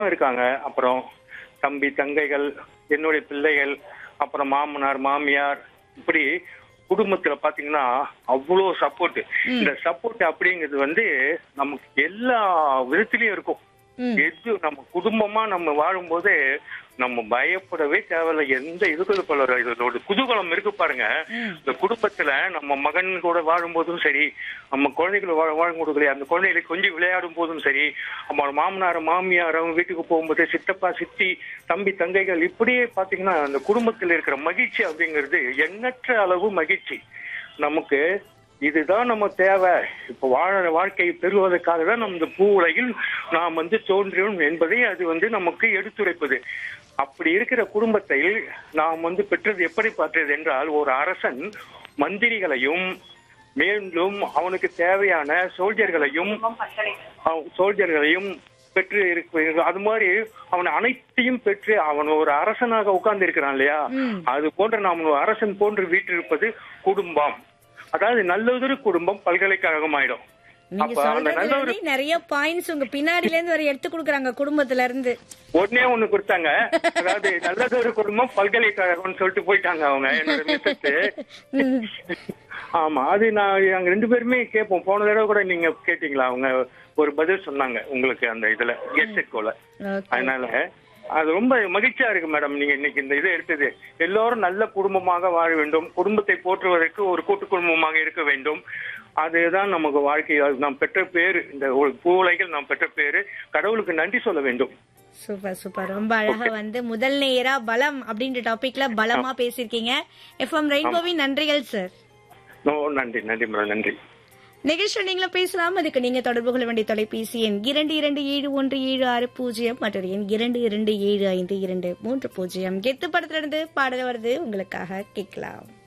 இருக்காங்க அப்புறம் தம்பி தங்கைகள் என்னுடைய பிள்ளைகள் அப்புறம் மாமனார் மாமியார் இப்படி குடும்பத்துல பாத்தீங்கன்னா அவ்வளோ சப்போர்ட் இந்த சப்போர்ட் அப்படிங்கிறது வந்து நமக்கு எல்லா விதத்திலயும் இருக்கும் ம். எது நம்ம குடும்பமா நம்ம வாழும்போது நம்ம பயப்படவே தேவையில்ல எந்த இதுக்கு போல இதோட குதூகலம் இருக்கு பாருங்க இந்த குடும்பத்துல நம்ம மகன் கூட வாழும்போதும் சரி நம்ம குழந்தைகளை வாழ வாழும்போது அந்த குழந்தைகளை கொஞ்சம் விளையாடும் போதும் சரி நம்ம மாமனார் மாமியார் அவங்க வீட்டுக்கு போகும்போது சித்தப்பா சித்தி தம்பி தங்கைகள் இப்படியே பாத்தீங்கன்னா அந்த குடும்பத்தில் இருக்கிற மகிழ்ச்சி அப்படிங்கிறது எண்ணற்ற அளவு மகிழ்ச்சி நமக்கு இதுதான் நம்ம தேவை இப்ப வாழ வாழ்க்கையை பெறுவதற்காக தான் நம்ம இந்த பூ உலகில் நாம் வந்து தோன்றியோம் என்பதை அது வந்து நமக்கு எடுத்துரைப்பது அப்படி இருக்கிற குடும்பத்தில் நாம் வந்து பெற்றது எப்படி பார்த்தது என்றால் ஒரு அரசன் மந்திரிகளையும் மேலும் அவனுக்கு தேவையான சோல்ஜர்களையும் சோல்ஜர்களையும் பெற்று இருக்கு அது மாதிரி அவன் அனைத்தையும் பெற்று அவன் ஒரு அரசனாக உட்கார்ந்து இருக்கிறான் இல்லையா அது போன்ற நாம் ஒரு அரசன் போன்று வீற்றிருப்பது குடும்பம் அதாவது நல்லதொரு குடும்பம் பல்கலைக்கழகம் ஆயிடும் நீங்க அப்ப அந்த சொல்றதுல நல்ல ஒரு இருந்து நிறைய பாயிண்ட்ஸ் உங்க பின்னாடில இருந்து வர எடுத்து கொடுக்குறாங்க குடும்பத்துல இருந்து ஒன்னே ஒண்ணு கொடுத்தாங்க அதாவது நல்லதொரு குடும்பம் பல்கலைக்கழகம்னு சொல்லிட்டு போயிட்டாங்க அவங்க என்னோட மிஸ்ஸஸ் ஆமா அது நான் அங்க ரெண்டு பேருமே கேட்போம் போன தடவை கூட நீங்க கேட்டீங்களா அவங்க ஒரு பதில் சொன்னாங்க உங்களுக்கு அந்த இதுல கெஸ்ட் Okay. அதனால அது ரொம்ப மகிழ்ச்சியா இருக்கு மேடம் நீங்க இன்னைக்கு இந்த இதை எடுத்தது எல்லோரும் நல்ல குடும்பமாக வாழ வேண்டும் குடும்பத்தை போற்றுவதற்கு ஒரு கூட்டு குடும்பமாக இருக்க வேண்டும் அதுதான் நமக்கு வாழ்க்கை அது நாம் பெற்ற பேரு இந்த ஒரு பூவுலைகள் நாம் பெற்ற பேரு கடவுளுக்கு நன்றி சொல்ல வேண்டும் சூப்பர் சூப்பர் ரொம்ப அழகா வந்து முதல் நேரா பலம் அப்படின்ற டாபிக்ல பலமா பேசிருக்கீங்க எஃப்எம் ரெயின்போவின் நன்றிகள் சார் ஓ நன்றி நன்றி மேடம் நன்றி நிகழ்ச்சி நீங்களும் பேசலாம் அதுக்கு நீங்க தொடர்பு கொள்ள வேண்டிய தொலைபேசி எண் இரண்டு இரண்டு ஏழு ஒன்று ஏழு ஆறு பூஜ்ஜியம் மற்றொரு எண் இரண்டு இரண்டு ஏழு ஐந்து இரண்டு மூன்று பூஜ்ஜியம் கெத்து படத்திலிருந்து பாடல் வருது உங்களுக்காக கேட்கலாம்